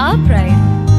our pride.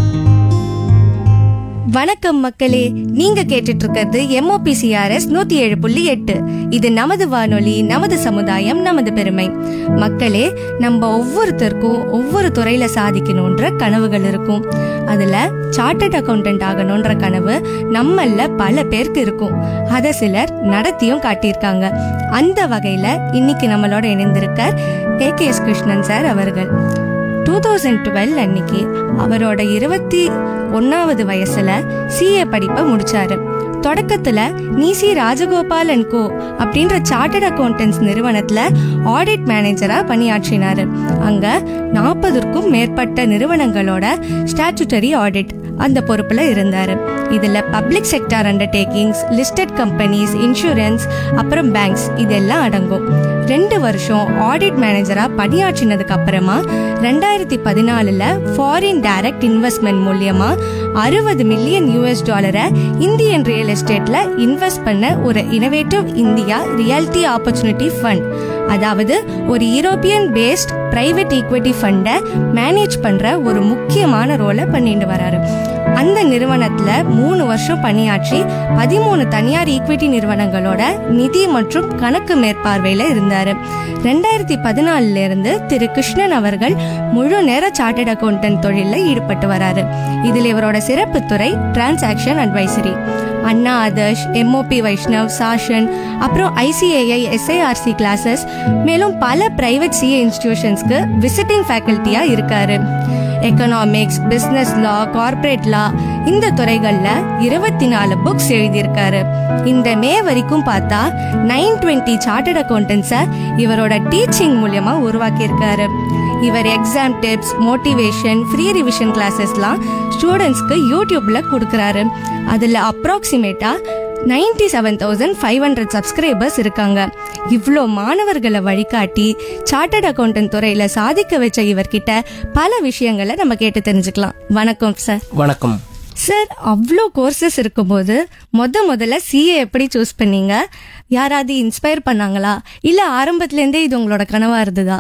வணக்கம் மக்களே நீங்க கேட்டுட்டு இருக்கிறது எம்ஓபிசிஆர்எஸ் நூத்தி ஏழு புள்ளி எட்டு இது நமது வானொலி நமது சமுதாயம் நமது பெருமை மக்களே நம்ம ஒவ்வொருத்தருக்கும் ஒவ்வொரு துறையில சாதிக்கணுன்ற கனவுகள் இருக்கும் அதுல சார்ட்டர்ட் அக்கௌண்டன்ட் ஆகணுன்ற கனவு நம்மள பல பேருக்கு இருக்கும் அதை சிலர் நடத்தியும் காட்டியிருக்காங்க அந்த வகையில இன்னைக்கு நம்மளோட இணைந்திருக்கார் A K S Krishnan sir அவர்கள் டூ தௌசண்ட் டுவெல் அன்னைக்கு அவரோட இருபத்தி ஒன்னாவது வயசுல சிஏ படிப்பை முடிச்சாரு தொடக்கத்துல நீசி ராஜகோபால் அண்ட் கோ அப்படின்ற சார்ட்டர்ட் அக்கௌண்டன்ஸ் நிறுவனத்துல ஆடிட் மேனேஜரா பணியாற்றினாரு அங்க நாற்பதுக்கும் மேற்பட்ட நிறுவனங்களோட ஸ்டாச்சுட்டரி ஆடிட் அந்த பொறுப்புல இருந்தாரு இதுல public sector undertakings listed companies insurance அப்புறம் பேங்க்ஸ் இதெல்லாம் அடங்கும் ரெண்டு வருஷம் ஆடிட் மேனேஜரா பணியாற்றினதுக்கு அப்புறமா ரெண்டாயிரத்தி பதினாலுல ஃபாரின் டைரக்ட் இன்வெஸ்ட்மெண்ட் மூலியமா அறுபது மில்லியன் யூஎஸ் டாலரை இந்தியன் ரியல் எஸ்டேட்ல இன்வெஸ்ட் பண்ண ஒரு innovative India reality opportunity fund அதாவது ஒரு யூரோப்பியன் பேஸ்ட் பிரைவேட் ஈக்விட்டி ஃபண்டை மேனேஜ் பண்ற ஒரு முக்கியமான ரோலை பண்ணிட்டு வராரு அந்த நிறுவனத்துல மூணு வருஷம் பணியாற்றி பதிமூணு தனியார் ஈக்விட்டி நிறுவனங்களோட நிதி மற்றும் கணக்கு மேற்பார்வையில இருந்தாரு ரெண்டாயிரத்தி பதினாலுல இருந்து திரு கிருஷ்ணன் அவர்கள் முழு நேர சார்ட்டர்ட் அக்கௌண்டன்ட் தொழிலில் ஈடுபட்டு வராரு இதுல இவரோட சிறப்பு துறை transaction advisory Anna Adarsh MOP Vaishnav Shasun அப்புறம் ஐசிஏஐ எஸ்ஐஆர்சி கிளாஸஸ் மேலும் பல பிரைவேட் சிஏ இன்ஸ்டிடியூஷன்ஸ்க்கு விசிட்டிங் ஃபேக்கல்ட்டியா இருக்காரு economics business law corporate law இந்த துறைகள்ல இருபத்தி நாலு புக்ஸ் எழுதியிருக்காரு இந்த மே வரைக்கும் பார்த்தா நைன் டுவெண்ட்டி சார்ட்டர்ட் அக்கௌண்டன்ஸை இவரோட டீச்சிங் மூலியமா உருவாக்கியிருக்காரு இவர் exam tips motivation free revision கிளாஸஸ்லாம் ஸ்டூடெண்ட்ஸ்க்கு யூடியூப்ல கொடுக்குறாரு அதில் அப்ராக்சிமேட்டா ninety seven thousand five hundred subscribers இருக்காங்க இவ்வளோ மாணவர்களை வழிகாட்டி சார்ட்டர்ட் அக்கௌண்டன்ட் துறையில் சாதிக்க வச்ச இவர்கிட்ட பல விஷயங்களை நம்ம கேட்டு தெரிஞ்சுக்கலாம் வணக்கம் சார் வணக்கம் சார் அவ்வளோ கோர்சஸ் இருக்கும்போது முத முதல்ல சிஏ எப்படி சூஸ் பண்ணீங்க யாராவது இன்ஸ்பயர் பண்ணாங்களா இல்லை ஆரம்பத்துலேருந்தே இது உங்களோட கனவா இருந்ததா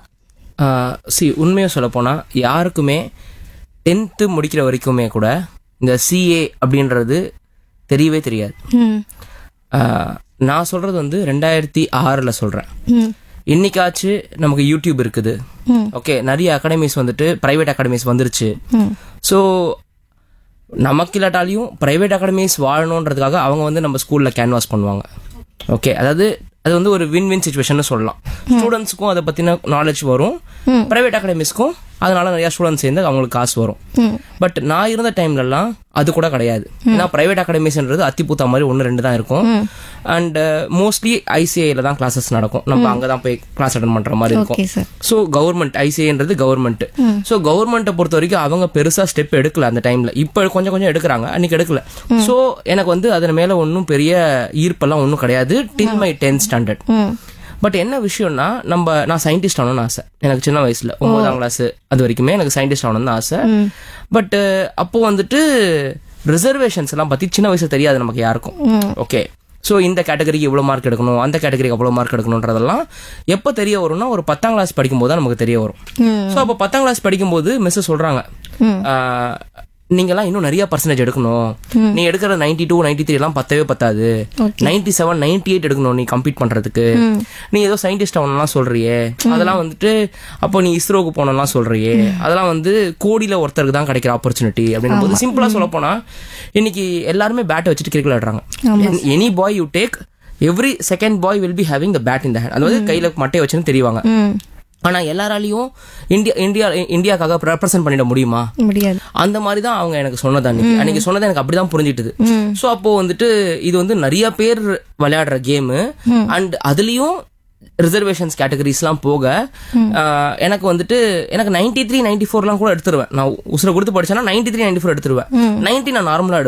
சி உண்மையை சொல்ல போனால் யாருக்குமே டென்த்து முடிக்கிற வரைக்குமே கூட இந்த சிஏ அப்படின்றது தெரியவே தெரியாது ம் ஆஹ், நான் சொல்றது வந்து ரெண்டாயிரத்தி ஆறில் சொல்கிறேன் ம் இன்னைக்காச்சு நமக்கு யூடியூப் இருக்குது ஓகே நிறைய அகாடமிஸ் வந்துட்டு பிரைவேட் அகாடமிஸ் வந்துருச்சு ம் ஸோ நமக்கு இல்லாட்டாலையும் பிரைவேட் அகாடமிஸ் வாழணுன்றதுக்காக அவங்க வந்து நம்ம ஸ்கூலில் கேன்வாஸ் பண்ணுவாங்க ஓகே அதாவது அது வந்து ஒரு வின் வின் சுச்சுவேஷன் சொல்லலாம் ஸ்டூடெண்ட்ஸ்க்கும் அதை பற்றின நாலேஜ் வரும் பிரைவேட் அகாடமிஸ்க்கும் அதனால நிறைய ஸ்டூடெண்ட்ஸ் சேர்ந்து அவங்களுக்கு காசு வரும் பட் நான் இருந்த டைம்லலாம் அது கூட கிடையாது ஏன்னா பிரைவேட் அகாடமிஸ்ன்றது அத்திப்பூத்தா மாதிரி ஒன்று ரெண்டு தான் இருக்கும் அண்ட் மோஸ்ட்லி ஐசிஐல தான் கிளாஸஸ் நடக்கும் நம்ம அங்கே தான் போய் கிளாஸ் அட்டன் பண்ணுற மாதிரி இருக்கும் ஓகே சார் ஸோ கவர்மெண்ட் ஐசிஐன்றது கவர்மெண்ட் ஸோ கவர்மெண்ட்டை பொறுத்த வரைக்கும் அவங்க பெருசா ஸ்டெப் எடுக்கல அந்த டைம்ல இப்போ கொஞ்சம் கொஞ்சம் எடுக்கிறாங்க அன்னைக்கு எடுக்கல ஸோ எனக்கு வந்து அதன் மேல ஒன்றும் பெரிய ஈர்ப்பெல்லாம் ஒன்றும் கிடையாது till my tenth standard hmm but என்ன விஷயம்னா நம்ம நான் சயின்டிஸ்ட் ஆகணும்னு ஆசை எனக்கு சின்ன வயசுல ஒன்பதாம் கிளாஸ் அது வரைக்குமே எனக்கு சயின்டிஸ்ட் ஆகணும்னு ஆசை பட் அப்போ வந்துட்டு ரிசர்வேஷன்ஸ் எல்லாம் பத்தி சின்ன வயசுல தெரியாது நமக்கு யாருக்கும் ஓகே ஸோ இந்த கேட்டகரிக்கு இவ்வளோ மார்க் எடுக்கணும் அந்த கேட்டகரிக்கு அவ்வளோ மார்க் எடுக்கணுன்றதெல்லாம் எப்போ தெரிய வரும்னா ஒரு பத்தாம் கிளாஸ் படிக்கும்போது தான் நமக்கு தெரிய வரும் ஸோ அப்போ பத்தாம் கிளாஸ் படிக்கும்போது மிஸ் சொல்றாங்க ஆஹ், நீங்கெல்லாம் இன்னும் நிறைய பர்சன்டேஜ் எடுக்கணும் நீ எடுக்கிற நைன்டி டூ நைன்டி த்ரீ எல்லாம் பத்தவே பத்தாது நைன்டி செவன் நைன்டி எயிட் எடுக்கணும் நீ கம்ப்ளீட் பண்றதுக்கு நீ ஏதோ சயின்டிஸ்ட் ஆகணும்லாம் சொல்றியே அதெல்லாம் வந்துட்டு அப்போ நீ இஸ்ரோக்கு போனலாம் சொல்றியே அதெல்லாம் வந்து கோடியில ஒருத்தருக்கு தான் கிடைக்கிற ஆப்பர்ச்சுனிட்டி அப்படின்னு போது சிம்பிளா சொல்ல போனா இன்னைக்கு எல்லாருமே பேட்டை வச்சுட்டு கிரிக்கெட் விளையாடுறாங்க any boy you take every second boy will be having the bat in the hand அதாவது கையில மட்டையை வச்சுன்னு தெரிவாங்க ஆனா எல்லாராலையும் இந்தியா இந்தியா இந்தியாக்காக ரெப்ரசென்ட் பண்ணிட முடியுமா முடியாது அந்த மாதிரி தான் அவங்க எனக்கு சொன்னது அன்னைக்கு அன்னைக்கு சொன்னது எனக்கு அப்படிதான் புரிஞ்சிட்டது சோ அப்போ வந்துட்டு இது வந்து நிறைய பேர் விளையாடுற கேமு அண்ட் அதுலயும் ரிசர்வேஷன்ஸ் கேட்டகரிஸ்லாம் போக ஆஹ், எனக்கு வந்துட்டு எனக்கு நைன்டி த்ரீ நைன்டி ஃபோர்லாம் கூட எடுத்துருவேன் நான் உசுரை கொடுத்து படிச்சேன்னா நைன்டி த்ரீ நைன்டி ஃபோர் எடுத்துருவேன் நைன்டி நான் நார்மலா எடுப்பேன்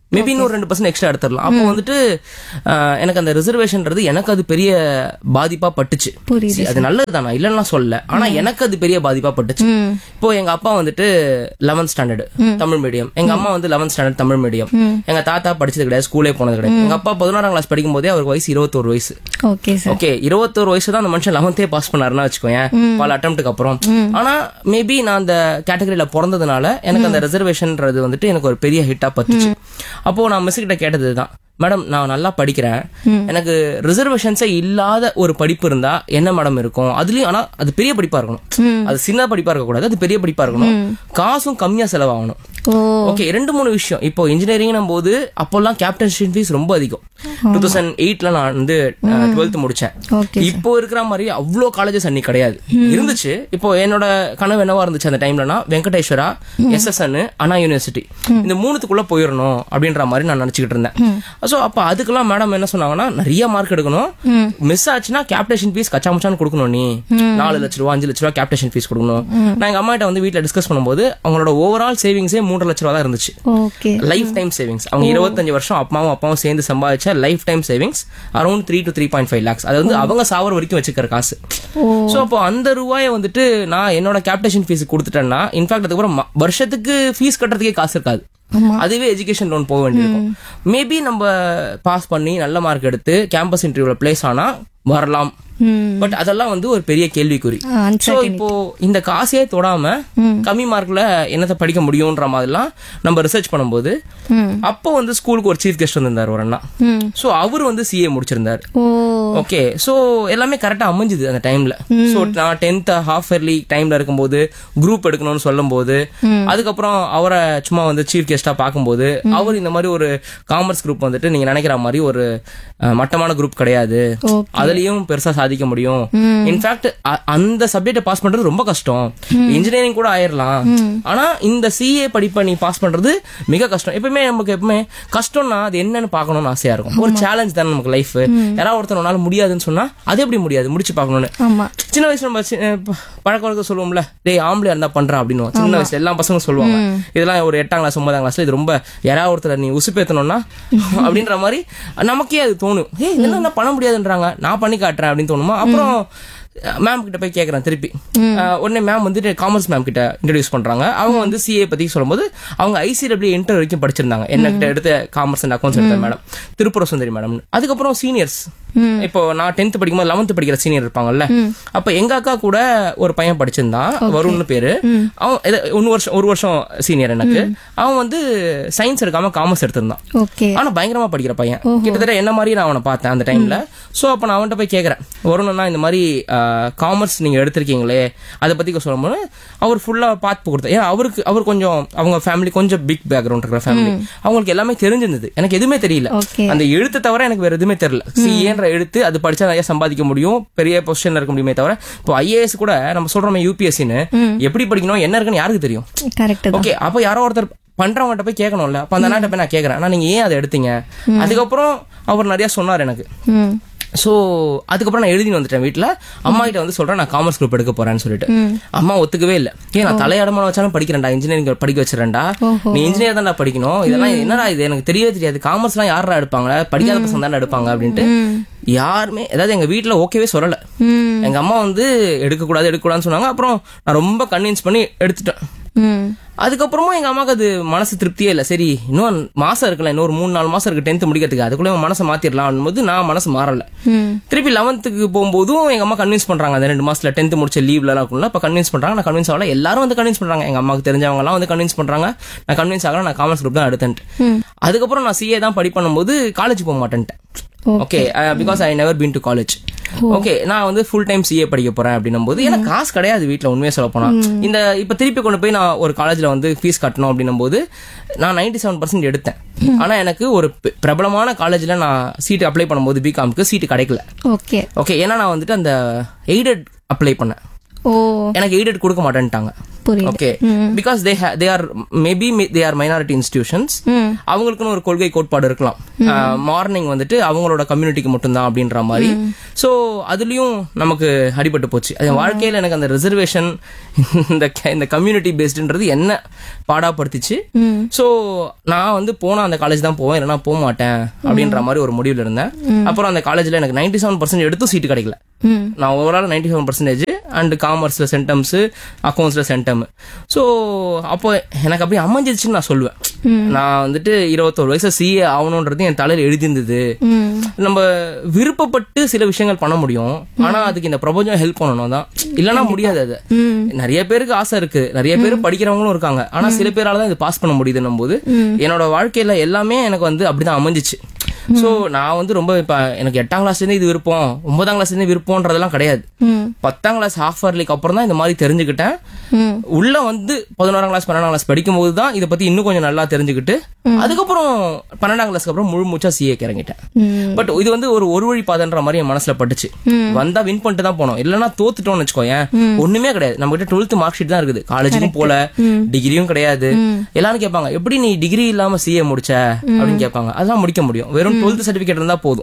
மேபி இன்னொரு ரெண்டு பர்சன்ட் எக்ஸ்ட்ரா எடுத்துடலாம் அப்போ வந்துட்டு ஆஹ், எனக்கு அந்த ரிசர்வேஷன்ன்றது எனக்கு அது பெரிய பாதிப்பா பட்டுச்சு புரியுது See, அது நல்லது தான் நான் இல்லைன்னா சொல்லல ஆனா எனக்கு அது பெரிய பாதிப்பா பட்டுச்சு இப்போ எங்க அப்பா வந்துட்டு லெவன்த் ஸ்டாண்டர்ட் தமிழ் மீடியம் எங்க அம்மா வந்து லெவன்த் ஸ்டாண்டர்ட் தமிழ் மீடியம் எங்க தாத்தா படிச்சது கிடையாது ஸ்கூலே போனது கிடையாது எங்க அப்பா பதினோராம் கிளாஸ் படிக்கும் போதே அவருக்கு வயசு இருபத்தோரு வயசு ஓகே சார் ஓகே இருபத்தோரு வயசு தான் அந்த மனுஷன் லெவன்த்தே பாஸ் பண்ணாருன்னா வச்சுக்கோயேன் பல அட்டம்ப்ட்டுக்கு அப்புறம் ஆனா மேபி நான் அந்த கேட்டகரியில பிறந்ததுனால எனக்கு அந்த ரிசர்வேஷன்ன்றது வந்துட்டு எனக்கு ஒரு பெரிய ஹிட்டா பத்துச்சு அப்போ நான் மிஸ் கிட்ட கேட்டதுதான் மேடம் நான் நல்லா படிக்கிறேன் எனக்கு ரிசர்வேஷன்ஸே இல்லாத ஒரு படிப்பு இருந்தா என்ன மேடம் இருக்கும் அதுலயும் ஆனா அது பெரிய படிப்பா இருக்கணும் அது சின்ன படிப்பா இருக்க கூடாது அது பெரிய படிப்பா இருக்கணும் காசும் கம்மியா செலவாகணும் ஓ ஓகே ரெண்டு மூணு விஷயம் இப்போ இன்ஜினியரிங் போது அப்போல்லாம் கேப்டன்ஷிப் ஃபீஸ் ரொம்ப அதிகம் டூ தௌசண்ட் எயிட்ல நான் வந்து டுவெல்த் முடிச்சேன் ஓகே இப்போ இருக்கிற மாதிரி அவ்வளோ காலேஜஸ் அன்னைக்கு கிடையாது இருந்துச்சு இப்போ என்னோட கனவு என்னவா இருந்துச்சு அந்த டைம்லனா வெங்கடேஸ்வரா எஸ்எஸ்என் அண்ணா யூனிவர்சிட்டி இந்த மூணுத்துக்குள்ள போயிடணும் அப்படின்ற மாதிரி நான் நினைச்சுக்கிட்டு இருந்தேன் சோ அப்ப அதுக்கெல்லாம் மேடம் என்ன சொன்னாங்கன்னா நிறைய மார்க் எடுக்கணும் மிஸ் ஆச்சுன்னா கேப்டேஷன் ஃபீஸ் கச்சா முச்சான்னு கொடுக்கணும் நீ நாலு லட்ச ரூபா அஞ்சு லட்ச ரூபா கேப்டேஷன் ஃபீஸ் கொடுக்கணும் நான் எங்க அம்மா கிட்ட வந்து வீட்ல டிஸ்கஸ் பண்ணும்போது அவங்களோட ஓவரால் சேவிங்ஸே மூன்றரை லட்ச ரூபா தான் இருந்துச்சு ஓகே லைஃப் டைம் சேவிங்ஸ் அவங்க இருபத்தஞ்சு வருஷம் அப்பாவும் அப்பாவும் சேர்ந்து சம்பாதிச்ச life time savings around three to three point five lakhs அது வந்து அவங்க சாவர வரைக்கும் வச்சுக்கிற காசு ஓ சோ அப்போ அந்த ரூபாயை வந்துட்டு நான் என்னோட கேப்டேஷன் ஃபீஸ் கொடுத்துட்டேன்னா இன்ஃபேக்ட் அதுக்கப்புறம் ம- வருஷத்துக்கு ஃபீஸ் கட்டுறதுக்கே காசு இருக்காது ஆமா. அதுவே எஜுகேஷன் லோன் போக வேண்டியிருக்கும் மேபி நம்ம பாஸ் பண்ணி நல்ல மார்க் எடுத்து கேம்பஸ் இன்டர்வியூல பிளேஸ் ஆனா வரலாம் ம் பட் அதெல்லாம் வந்து ஒரு பெரிய கேள்விக்குறி ஆ, சோ இப்போ இந்த காசே தொடாம கம்மி மார்க்ல என்னத்தை படிக்க முடியும்ன்ற மாதிரிலாம் நம்ம ரிசர்ச் பண்ணும்போது ம் அப்போ வந்து ஸ்கூலுக்கு ஒரு சீஃப் கெஸ்ட் வந்திருந்தார் ஒரு அண்ணா ம் சோ அவர் வந்து சிஏ முடிச்சிருந்தார் ஓ ஓகே சோ எல்லாமே கரெக்டா அமைஞ்சுது அந்த டைம்ல சோ நான் டென்த் ஹாஃப் இயர்லி டைம்ல இருக்கும்போது குரூப் எடுக்கணும்னு சொல்லும்போது அதுக்கப்புறம் அவரை சும்மா வந்து சீஃப் கெஸ்டா பார்க்கும்போது அவர் இந்த மாதிரி ஒரு காமர்ஸ் குரூப் வந்துட்டு நீங்க நினைக்கிற மாதிரி ஒரு அஹ், மட்டமான குரூப் கிடையாது ஓகே அதுலயும் பெருசா சாதிக்க முடியும் இன்ஃபேக்ட் அந்த சப்ஜெக்ட பாஸ் பண்றது ரொம்ப கஷ்டம் இன்ஜினியரிங் கூட ஆயிரலாம் ஆனா இந்த சிஏ படிப்பை நீ பாஸ் பண்றது மிக கஷ்டம் எப்பவுமே நமக்கு எப்பவுமே கஷ்டம்னா அது என்னன்னு பார்க்கணும்னு ஆசையா இருக்கும் ஒரு சேலஞ்ச் தானே நமக்கு லைஃப் யாராவது ஒருத்தர் உன்னால முடியாதுன்னு சொன்னா அது எப்படி முடியாது முடிச்சு பார்க்கணும்னு ஆமா சின்ன வயசுல நம்ம சி- அஹ் ப- பழக்க வழக்கம் சொல்லுவோம்ல டேய் ஆம்பளையா இருந்தா பண்றா அப்படின்னு சின்ன வயசுல எல்லா பசங்களும் சொல்லுவாங்க இதெல்லாம் ஒரு எட்டாம் கிளாஸ் ஒன்பதாம் கிளாஸ்ல இது ரொம்ப யாராவது ஒருத்தர் நீ உசுப்பேத்தணும்னா அப்படின்ற மாதிரி நமக்கே அது தோணும் ஏய் இதெல்லாம் என்ன பண்ண முடியாதுன்றாங்க நான் பண்ணி காட்டுறேன் அப்படின்னு தோணுமா அப்புறம் மேம் கிட்ட போய் கேக்குறேன் திருப்பி அஹ் உடனே மேம் வந்துட்டு காமர்ஸ் மேம் கிட்ட இன்ட்ரடியூஸ் பண்றாங்க அவங்க வந்து சிஏ பத்தி சொல்லும்போது அவங்க ஐசிடபிள்யூ இன்டர் வரைக்கும் படிச்சிருந்தாங்க என்ன கிட்ட எடுத்த காமர்ஸ் அண்ட் அக்கௌண்ட்ஸ் எடுத்த மேடம் திருப்புர சுந்தரி மேடம் அதுக்கப்புறம் சீனியர்ஸ் இப்போ நான் டென்த் படிக்கும்போது லெவன்த் படிக்கிற சீனியர் இருப்பாங்கல்ல அப்ப எங்க அக்கா கூட ஒரு பையன் படிச்சிருந்தான் வருண்னு பேரு அவன் இது ஒன்னு வருஷம் ஒரு வருஷம் சீனியர் எனக்கு அவன் வந்து சயின்ஸ் எடுக்காம காமர்ஸ் எடுத்திருந்தான் ஓகே ஆனா பயங்கரமா படிக்கிற பையன் கிட்டத்தட்ட என்ன மாதிரி நான் அவனை பார்த்தேன் அந்த டைம்ல சோ அப்ப நான் அவன்கிட்ட போய் கேக்குறேன் வருணனா இந்த மாதிரி காமர்ஸ் நீங்க எடுத்திருக்கீங்களே அதை பத்தி சொல்லும்போது அவர் ஃபுல்லா பார்த்து கொடுத்தார் ஏன் அவருக்கு அவர் கொஞ்சம் அவங்க ஃபேமிலி கொஞ்சம் பிக் பேக்ரவுண்ட் இருக்கிற ஃபேமிலி அவங்களுக்கு எல்லாமே தெரிஞ்சிருந்தது எனக்கு எதுவுமே தெரியல ஓகே அந்த எழுத்து தவிர எனக்கு வேற எதுவுமே தெரியல சிஏன்ற எழுத்து அது படிச்சா நிறைய சம்பாதிக்க முடியும் பெரிய பொசிஷன்ல இருக்க முடியுமே தவிர இப்போ ஐஏஎஸ் கூட நம்ம சொல்றோமே யூபிஎஸ்சின்னு எப்படி படிக்கணும் என்ன இருக்குன்னு யாருக்கு தெரியும் கரெக்ட் தான் ஓகே அப்ப யாரோ ஒருத்தர் பண்றவங்ககிட்ட போய் கேட்கணும்ல அப்ப அந்த அண்ணாட்ட போய் நான் கேக்குறேன் ஆனா நீங்க ஏன் அதை எடுத்தீங்க அதுக்கப்புறம் அவர் நிறைய சொன்னார் எனக்கு ம் சோ அதுக்கப்புறம் நான் எழுதி வந்துட்டேன் வீட்ல அம்மா கிட்ட வந்து சொல்றேன் நான் காமர்ஸ் குரூப் எடுக்க போறேன்னு சொல்லிட்டு அம்மா ஒத்துக்கவே இல்ல ஏன் நான் தலையாடமான வச்சாலும் படிக்கிறேன்டா இன்ஜினியரிங் படிக்க வச்சிடறேன்டா ஓஹோ. நீ இன்ஜினியர் தான்டா படிக்கணும் இதெல்லாம் என்னடா இது எனக்கு தெரியவே தெரியாது காமர்ஸ் எல்லாம் யாரா எடுப்பாங்க படிக்காத பசங்க தானே எடுப்பாங்க அப்படின்ட்டு யாருமே அதாவது எங்க வீட்ல ஓகேவே சொல்லல ம் எங்க அம்மா வந்து எடுக்க கூடாது எடுக்க கூடாதுன்னு சொன்னாங்க அப்புறம் நான் ரொம்ப கன்வின்ஸ் பண்ணி எடுத்துட்டேன் ம் அதுக்கப்புறமும் எங்க அம்மாக்கு அது மனசு திருப்தியே இல்ல சரி இன்னும் மாசம் இருக்குல்ல இன்னொரு மூணு நாலு மாசம் இருக்கு டென்த் முடிக்கிறதுக்கு அதுக்குள்ள இவன் மனசை மாத்திரலாம் போது நான் மனசு மாறல ம் திருப்பி லெவன்த்துக்கு போகும்போதும் எங்க அம்மா கன்வின்ஸ் பண்றாங்க அந்த ரெண்டு மாசத்துல டென்த் முடிச்ச லீவ்ல எல்லாம் இருக்கும்ல அப்ப கன்வின்ஸ் பண்றாங்க நான் கன்வின்ஸ் ஆகல எல்லாரும் வந்து கன்வின்ஸ் பண்றாங்க எங்க அம்மாக்கு தெரிஞ்சவங்க எல்லாம் வந்து கன்வின்ஸ் பண்றாங்க நான் கன்வின்ஸ் ஆகல நான் காமர்ஸ் குரூப் தான் எடுத்தேன்ட்டு அதுக்கப்புறம் நான் சிஏ தான் படி பண்ணும்போது காலேஜ் போக மாட்டேன்ட்டேன் okay because I never been to college okay நான் வந்து ஃபுல் டைம் சிஏ படிக்க போறேன் அப்படின்னும் போது எனக்கு காசு கிடையாது வீட்ல உண்மையை சொல்ல போனா இந்த இப்ப திருப்பி கொண்டு போய் நான் ஒரு காலேஜ்ல வந்து ஃபீஸ் கட்டணும் அப்படின்னும் போது நான் நைன்டி செவன் பர்சன்ட் எடுத்தேன் ஆனா எனக்கு ஒரு பெ- பிரபலமான காலேஜ்ல நான் சீட் அப்ளை பண்ணும்போது பிகாம்க்கு சீட் கிடைக்கல ஓகே ஓகே ஏன்னா நான் வந்துட்டு அந்த எய்டட் அப்ளை பண்ணேன் ஓ எனக்கு எய்டட் கொடுக்க மாட்டேன்ட்டாங்க புரியுது okay because they they are maybe they are minority institutions hmm அவங்களுக்குன்னு ஒரு கொள்கை கோட்பாடு இருக்கலாம் மார்னிங் வந்துட்டு அவங்களோட கம்யூனிட்டிக்கு மட்டும்தான் அப்படின்ற மாதிரி ஸோ அதுலயும் நமக்கு அடிபட்டு போச்சு அது என் வாழ்க்கையில எனக்கு அந்த ரிசர்வேஷன் இந்த க- இந்த கம்யூனிட்டி பேஸ்டுன்றது என்ன பாடாப்படுத்திச்சு ஸோ நான் வந்து போனா அந்த காலேஜ் தான் போவேன் இல்லைன்னா போக மாட்டேன் அப்படின்ற மாதிரி ஒரு முடிவில் இருந்தேன் அப்புறம் அந்த காலேஜ்ல எனக்கு நைன்டி செவன் பர்சன்ட் எடுத்தும் சீட்டு கிடைக்கல ம் நான் overall ninety seven percentage and காமர்ஸ்ல சென்டம்ஸ் அக்கௌண்ட்ஸ்ல சென்டம் ஸோ அப்போ எனக்கு அப்படியே அமைஞ்சிருச்சுன்னு நான் சொல்லுவேன் நான் வந்துட்டு இருபத்தோரு வயசு சிஏ ஆகணுன்றது என் தலையில எழுதியிருந்தது ம் நம்ம விருப்பப்பட்டு சில விஷயங்கள் பண்ண முடியும் ஆனா அதுக்கு இந்த பிரபஞ்சம் ஹெல்ப் பண்ணணும் தான் இல்லைன்னா முடியாது அது ம் நிறைய பேருக்கு ஆசை இருக்கு நிறைய பேர் படிக்கிறவங்களும் இருக்காங்க ஆனா சில பேரால தான் இது பாஸ் பண்ண முடியுதுன்னும் போது என்னோட வாழ்க்கையில எல்லாமே எனக்கு வந்து அப்படிதான் அமைஞ்சிச்சு சோ நான் வந்து ரொம்ப இப்ப எனக்கு எட்டாம் கிளாஸ்ல இருந்து இது விருப்பம் ஒன்பதாம் கிளாஸ்ல இருந்து விருப்பம்ன்றதெல்லாம் கிடையாது ம் பத்தாம் கிளாஸ் ஹாஃப் இயர்லிக்கு அப்புறம் தான் இந்த மாதிரி தெரிஞ்சுக்கிட்டேன் ம் உள்ள வந்து பதினோராம் கிளாஸ் பன்னெண்டாம் கிளாஸ் படிக்கும் போது தான் இதை பத்தி இன்னும் கொஞ்சம் நல்லா தெரிஞ்சுக்கிட்டு அதுக்கப்புறம் பன்னெண்டாம் கிளாஸ்க்கு அப்புறம் முழு மூச்சா சிஏ இறங்கிட்டேன் ம் பட் இது வந்து ஒரு ஒரு வழி பாதைன்ற மாதிரி என் மனசுல பட்டுச்சு வந்தா வின் பண்ணிட்டு தான் போனோம் இல்லைன்னா தோத்துட்டோம்னு வச்சுக்கோயேன் ஒண்ணுமே கிடையாது நம்ம கிட்ட டுவெல்த் மார்க் ஷீட் தான் இருக்குது காலேஜுக்கும் போல டிகிரியும் கிடையாது எல்லாரும் கேட்பாங்க எப்படி நீ டிகிரி இல்லாம சிஏ முடிச்ச அப்படின்னு கேட்பாங்க அதெல்லாம் முடிக்க முடியும் வெறும் டுவெல்த் சர்டிபிகேட் இருந்தா போதும்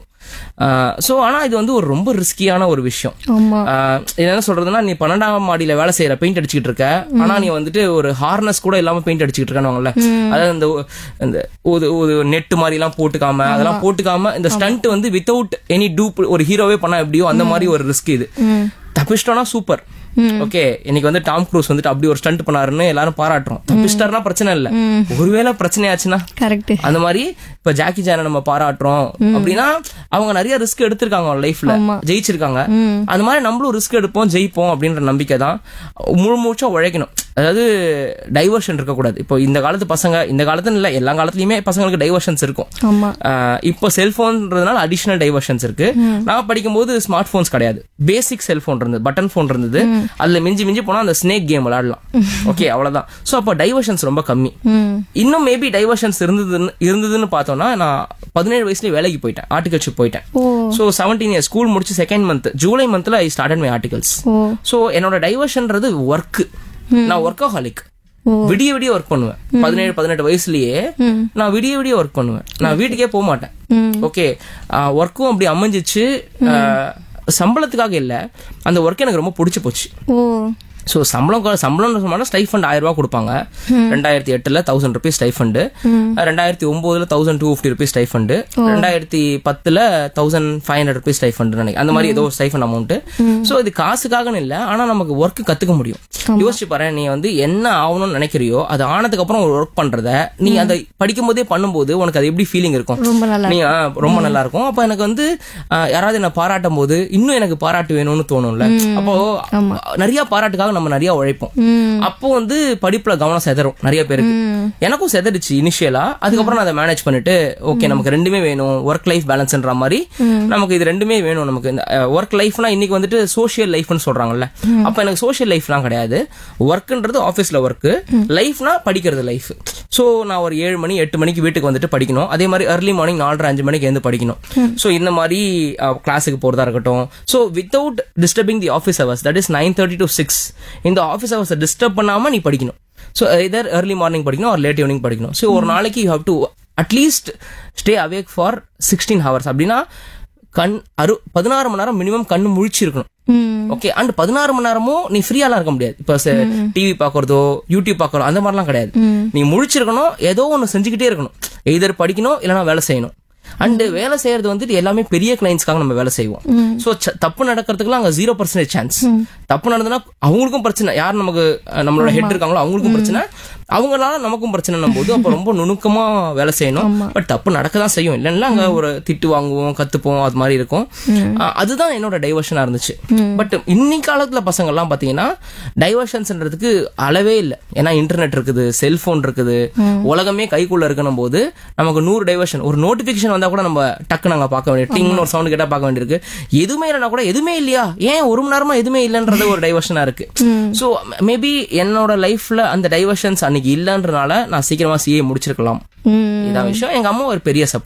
சோ ஆனா இது வந்து ஒரு ரொம்ப ரிஸ்கியான ஒரு விஷயம் ஆமா ஆஹ் இது என்ன சொல்றதுன்னா நீ பன்னெண்டாம் மாடியில வேலை செய்யற பெயிண்ட் அடிச்சுக்கிட்டு இருக்க ஆனா நீ வந்துட்டு ஒரு ஹார்னஸ் கூட இல்லாம பெயிண்ட் அடிச்சுக்கிட்டு இருக்கானுங்கள அதாவது இந்த இந்த ஒரு ஒரு நெட் மாதிரி எல்லாம் போட்டுக்காம அதெல்லாம் போட்டுக்காம இந்த ஸ்டண்ட் வந்து வித்தவுட் எனி டூப் ஒரு ஹீரோவே பண்ணா எப்படியோ அந்த மாதிரி ஒரு ரிஸ்க் இது ம் தப்பிச்சிட்டோம்னா சூப்பர் ஓகே இன்னைக்கு வந்து டாம் க்ரூஸ் வந்துட்டு அப்படி ஒரு ஸ்டண்ட் பண்ணாருன்னு எல்லாரும் பாராட்டுறோம் தப்பிச்சிட்டாருன்னா பிரச்சனை இல்ல ஒருவேளை பிரச்சனை ஆச்சுன்னா கரெக்ட் அந்த மாதிரி இப்ப ஜாக்கி ஜானை நம்ம பாராட்டுறோம் அப்படின்னா அவங்க நிறைய ரிஸ்க் எடுத்திருக்காங்க அவங்க லைஃப்ல ஜெயிச்சிருக்காங்க அந்த மாதிரி நம்மளும் ரிஸ்க் எடுப்போம் ஜெயிப்போம் அப்படின்ற நம்பிக்கை தான் முழு மூச்சா உழைக்கணும் அதாவது டைவர்ஷன் இருக்கக்கூடாது இப்போ இந்த காலத்து பசங்க இந்த காலத்துல இல்ல எல்லா காலத்துலயுமே பசங்களுக்கு டைவர்ஷன்ஸ் இருக்கும் ஆமா ஆஹ் இப்போ செல்போன்றதுனால அடிஷனல் டைவர்ஷன்ஸ் இருக்கு நான் படிக்கும்போது ஸ்மார்ட் போன்ஸ் கிடையாது பேசிக் செல்போன் இருந்தது பட்டன் போன் இருந்தது அதுல மிஞ்சி மிஞ்சி போனா அந்த ஸ்னேக் கேம் விளையாடலாம் ஓகே அவ்வளவுதான் சோ அப்போ டைவர்ஷன்ஸ் ரொம்ப கம்மி ம் இன்னும் மேபி டைவர்ஷன்ஸ் இருந்ததுன்னு இருந்ததுன்னு பார்த்தோம்னா நான் பதினேழு வயசுல வேலைக்கு போயிட்டேன் ஆர்டிகல்ஷிப் போயிட்டேன் oh so seventeen years school முடிச்சு செகண்ட் மந்த் ஜூலை மந்த்ல I started my articles oh so என்னோட டைவர்ஷன்றது ஒர்க் நான் ஒர்க்கஹாலிக் ஓ. விடிய விடிய ஒர்க் பண்ணுவேன் பதினேழு பதினெட்டு வயசுலயே ம். நான் விடிய விடிய ஒர்க் பண்ணுவேன் நான் வீட்டுக்கே போக மாட்டேன் ம் ஓகே ஒர்க்கும் அப்படி அமைஞ்சிச்சு ஆஹ், சம்பளத்துக்காக இல்ல அந்த ஒர்க் எனக்கு ரொம்ப பிடிச்சு போச்சு ஓ ஸோ சம்பளம் கொ- சம்பளம் சொன்னா ஸ்டைஃபண்ட் ஆயிரம் ரூபாய் கொடுப்பாங்க ரெண்டாயிரத்தி எட்டுல தௌசண்ட் ருபீஸ் ஸ்டைஃபண்ட் ரெண்டாயிரத்தி ஒன்பதுல thousand two fifty rupees stipend ரெண்டாயிரத்தி பத்துல thousand five hundred rupees stipend நினைக்கிறேன் அந்த மாதிரி ஏதோ ஸ்டைஃபண்ட் அமௌண்ட் ஸோ இது காசுக்காகன்னு இல்ல ஆனா நமக்கு ஒர்க் கத்துக்க முடியும் யோசிச்சு பாரு நீ வந்து என்ன ஆகணும்னு நினைக்கிறியோ அது ஆனதுக்கு அப்புறம் ஒரு ஒர்க் பண்றத நீ அதை படிக்கும் போதே பண்ணும்போது உனக்கு அது எப்படி ஃபீலிங் இருக்கும் ரொம்ப நல்லா நீ ஆ, ரொம்ப நல்லா இருக்கும் அப்ப எனக்கு வந்து ஆ, யாராவது என்ன பாராட்டும் போது இன்னும் எனக்கு பாராட்டு வேணும்னு தோணும்ல அப்போ நிறைய பாராட்டுக்காக நம்ம நிறைய உழைப்போம் ம் அப்போ வந்து படிப்புல கவனம் செதறும் நிறைய பேருக்கு எனக்கும் செதறிச்சு இனிஷியலா அதுக்கப்புறம் நான் அதை மேனேஜ் பண்ணிட்டு ஓகே நமக்கு ரெண்டுமே வேணும் ஒர்க் லைஃப் பேலன்ஸ்ன்ற மாதிரி நமக்கு இது ரெண்டுமே வேணும் நமக்கு இந்த ஒர்க் லைஃப்னா இன்னைக்கு வந்துட்டு சோஷியல் லைஃப்னு சொல்றாங்கல்ல அப்ப எனக்கு சோஷியல் லைஃப்லாம் கிடையாது ஒர்க்ன்றது ஆஃபீஸ்ல ஒர்க் லைஃப்னா படிக்கிறது லைஃப் சோ நான் ஒரு ஏழு மணி எட்டு மணிக்கு வீட்டுக்கு வந்துட்டு படிக்கணும் அதே மாதிரி early மார்னிங் நாலரை அஞ்சு மணிக்கு எழுந்து படிக்கணும் சோ இந்த மாதிரி கிளாஸுக்கு போறதா இருக்கட்டும் so without disturbing the office hours that is nine thirty to six இந்த ஆஃபீஸ் ஹவர்ஸ் டிஸ்டர்ப் பண்ணாம நீ படிக்கணும் ஸோ இதர் early மார்னிங் படிக்கணும் ஒரு லேட் ஈவினிங் படிக்கணும் ஸோ ஒரு நாளைக்கு you have to at least stay awake for sixteen hours அப்படின்னா கண் அறு பதினாறு மணி நேரம் மினிமம் கண்ணு முழிச்சிருக்கணும் ம் ஓகே அண்ட் பதினாறு மணி நேரமும் நீ ஃப்ரீயாலாம் இருக்க முடியாது இப்போ டிவி பார்க்கறதோ யூடியூப் பார்க்கறதோ அந்த மாதிரிலாம் கிடையாது நீ முழிச்சிருக்கணும் ஏதோ ஒன்று செஞ்சுக்கிட்டே இருக்கணும் எய்தர் படிக்கணும் இல்லைன்னா வேலை செய்யணும் அண்ட் வேலை செய்யறது வந்துட்டு எல்லாமே பெரிய கிளைண்ட்ஸ்க்காக நம்ம வேலை செய்வோம் ஸோ தப்பு நடக்கிறதுக்குலாம் அங்கே ஜீரோ பர்சன்டேஜ் சான்ஸ் தப்பு நடந்ததுன்னா அவங்களுக்கும் பிரச்சனை யார் நமக்கு அஹ், நம்மளோட ஹெட் இருக்காங்களோ அவங்களுக்கும் பிரச்சனை அவங்களால நமக்கும் பிரச்சனை போது அப்போ ரொம்ப நுணுக்கமா வேலை செய்யணும் பட் தப்பு நடக்க தான் செய்யும் இல்லைன்னா அங்க ஒரு திட்டு வாங்குவோம் கத்துப்போம் அது மாதிரி இருக்கும் அஹ், அதுதான் என்னோட டைவர்ஷனா இருந்துச்சு பட் இன்னைக்கு காலத்துல பசங்க எல்லாம் பாத்தீங்கன்னா டைவர்ஷன்ஸ்ன்றதுக்கு அளவே இல்லை ஏன்னா இன்டர்நெட் இருக்குது செல்போன் இருக்குது உலகமே கைக்குள்ள இருக்கணும் போது நமக்கு நூறு டைவர்ஷன் ஒரு நோட்டிபிகேஷன் வந்தா கூட நம்ம டக்கு நாங்க பார்க்க வேண்டியது டிங்னு ஒரு சவுண்ட் கேட்டா பார்க்க வேண்டியிருக்கு எதுவுமே இல்லைனா கூட எதுவுமே இல்லையா ஏன் ஒரு மணி நேரமா எதுவுமே இல்லைன்றது ஒரு டைவர்ஷனா இருக்கு சோ மேபி என்னோட லைஃப்ல அந்த டைவர்ஷன்ஸ் அன்னைக்கு இல்லைன்றனால நான் சீக்கிரமா சிஏ முடிச்சிருக்கலாம் ம் இதான் விஷயம் எங்க அம்மா ஒரு பெரிய சப்போர்ட்மா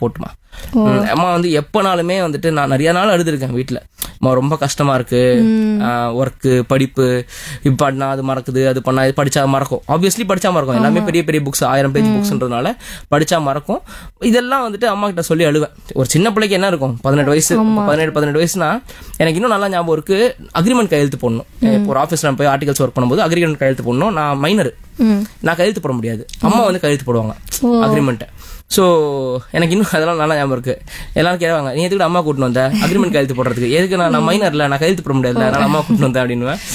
ம், அம்மா வந்து எப்பனாலுமே வந்துட்டு நான் நிறைய நாள் அழுதுருக்கேன் வீட்டுல அம்மா ரொம்ப கஷ்டமா இருக்கு ஒர்க்கு படிப்பு இப்ப பண்ணா அது மறக்குது அது பண்ணா இது படிச்சா மறக்கும் ஆப்வியஸ்லி படிச்சா மறக்கும் எல்லாமே பெரிய பெரிய புக்ஸ் ஆயிரம் பேஜ் புக்ஸ்ன்றதுனால படிச்சா மறக்கும் இதெல்லாம் வந்துட்டு அம்மா கிட்ட சொல்லி அழுவேன் ஒரு சின்ன பிள்ளைக்கு என்ன இருக்கும் பதினெட்டு வயசு பதினெட்டு பதினெட்டு வயசுனா எனக்கு இன்னும் நல்லா ஞாபகம் இருக்கு அக்ரிமெண்ட் கையெழுத்து போடணும் இப்போ ஒரு ஆஃபீஸ்ல போய் ஆர்டிகல்ஸ் ஒர்க் பண்ணும்போது அக்ரிமெண்ட் கையெழுத்து போடணும் நான் மைனர் நான் கையெழுத்து போட முடியாது அம்மா வந்து கையெழுத்து போடுவாங்க அக்ரிமெண்ட்டை ஸோ எனக்கு இன்னும் அதெல்லாம் நல்லா ஞாபகம் இருக்கு எல்லாரும் கேட்பாங்க நீ எதுக்கு அம்மா கூட்டின்னு வந்த அக்ரிமெண்ட் கையெழுத்து போடுறதுக்கு எதுக்கு நான் நான் மைனர்ல நான் கையெழுத்து போட முடியாதுல நான் அம்மா கூட்டின்னு வந்தேன் அப்படின்னு